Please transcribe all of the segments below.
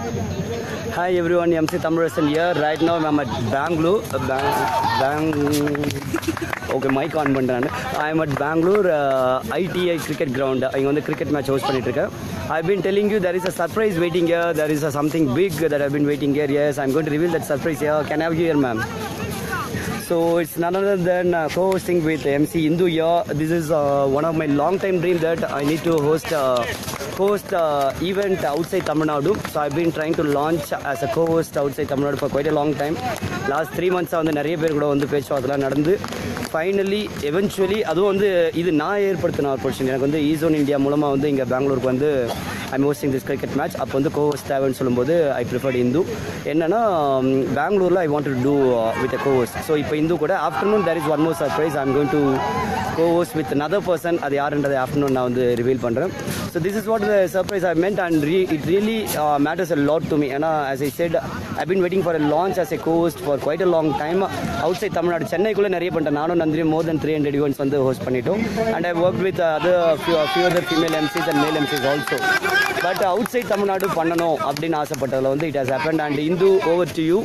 Hi everyone, MC Thamarasan here. Right now I'm at Bangalore. Uh, Bang, bang. Okay mic on பண்ணுறாங்க I am at Bangalore ITI cricket ground இங்கே வந்து cricket match host பண்ணிட்டு இருக்கேன் I been telling you there is a surprise waiting here there is a something big that I've been waiting here yes I'm going to reveal that surprise here can I have you here ma'am So it's none other than uh, co-hosting with MC Indu here. This is uh, one of my long-time dream that I need to host uh, co-host uh, event outside Tamil Nadu. So I've been trying to launch as a co-host outside Tamil Nadu for quite a long time. Last three மந்த்ஸாக வந்து நிறைய பேர் கூட வந்து பேச்சுவார்த்தைலாம் நடந்து finally eventually அதுவும் வந்து இது நான் ஏற்படுத்தின ஒரு பொசிஷன் எனக்கு வந்து ஈசோன் இந்தியா மூலமாக வந்து இங்கே பெங்களூருக்கு வந்து I'm hosting this cricket match அப்போ வந்து கோஹோஸ்ட் தேவைன்னு சொல்லும்போது ஐ ப்ரிஃபர்ட் இந்து என்னன்னா பெங்களூரில் I want to do with a cohost so இப்போ இந்து கூட afternoon there is one more surprise I'm going to cohost with another person அது யாருன்றதை ஆஃப்டர்நூன் நான் வந்து ரிவீல் பண்ணுறேன் so this is what the surprise I meant and re it really matters a lot to me ஏன்னா as I said I been waiting for a launch as a co-host for quite a long time outside Tamil Nadu சென்னைக்குள்ளே நிறைய பண்ணிட்டேன் நானும் நந்திரி more than three hundred events வந்து host பண்ணிட்டோம் and I work with other few few other female MCs and male MCs also but outside Tamil Nadu பண்ணணும் அப்படின்னு ஆசைப்பட்டதில் வந்து it has happen and Indhu over to you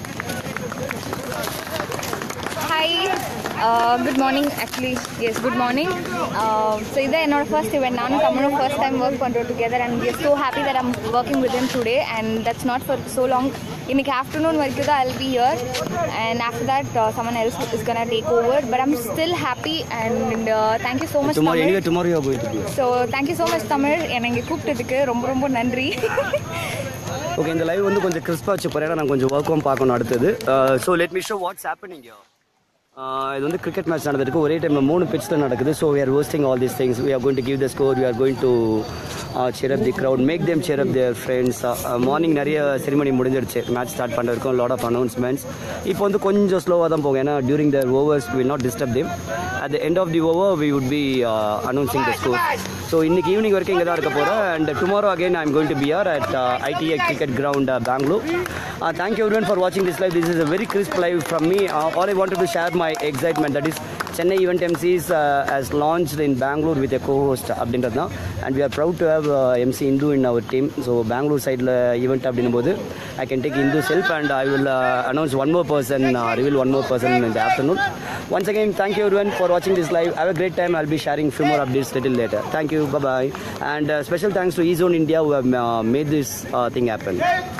hi good morning actually yes good morning so இதான் என்னோட first event நானும் தமிழும் first time work பண்ணுறோம் together and yes so happy that I'm working with them today and that's not for so long இன்னைக்கு afternoon வரைக்கும் தான் I'll be here and after that someone else is gonna take over but I'm still happy and thank you so much tomorrow Tamil anyway tomorrow you going to be so thank you so much Tamil என்னை இங்கே கூப்பிட்டதுக்கு ரொம்ப ரொம்ப நன்றி okay இந்த live வந்து கொஞ்சம் கிறிஸ்பாக வச்சு போகிறேன் நான் கொஞ்சம் ஒர்க்கும் பார்க்கணும் அடுத்தது so let me show what's happening இது வந்து கிரிக்கெட் மேட்ச் நடந்திருக்கு ஒரே டைமில் மூணு பிச்சில் நடக்குது so we are hosting all these things we are going to give the score we are going to uh, cheer up the crowd make them cheer up their friends morning நிறைய ceremony முடிஞ்சிருச்சு match start பண்ணுறதுக்கும் lot of announcements இப்போ வந்து கொஞ்சம் ஸ்லோவாக தான் போகும் ஏன்னா during the overs will not disturb them at the end of the over we would be announcing the score so இன்னைக்கு ஈவினிங் வரைக்கும் இங்கே தான் இருக்க போகிறேன் and tomorrow again I am going to B R at ITI cricket ground Bangalore thank you everyone for watching this live this is a very crisp live from me uh, all i wanted to share my excitement that is chennai event mcs uh, has launched in bangalore with a co-host அப்படின்றது தான் and we are proud to have uh, mc indu in our team so bangalore சைடில் event அப்படின்னும் போது i can take indu self and i will uh, announce one more person uh, reveal one more person in the afternoon once again thank you everyone for watching this live have a great time i'll be sharing few more updates little later thank you bye bye and uh, special thanks to ezone india who have uh, made this uh, thing happen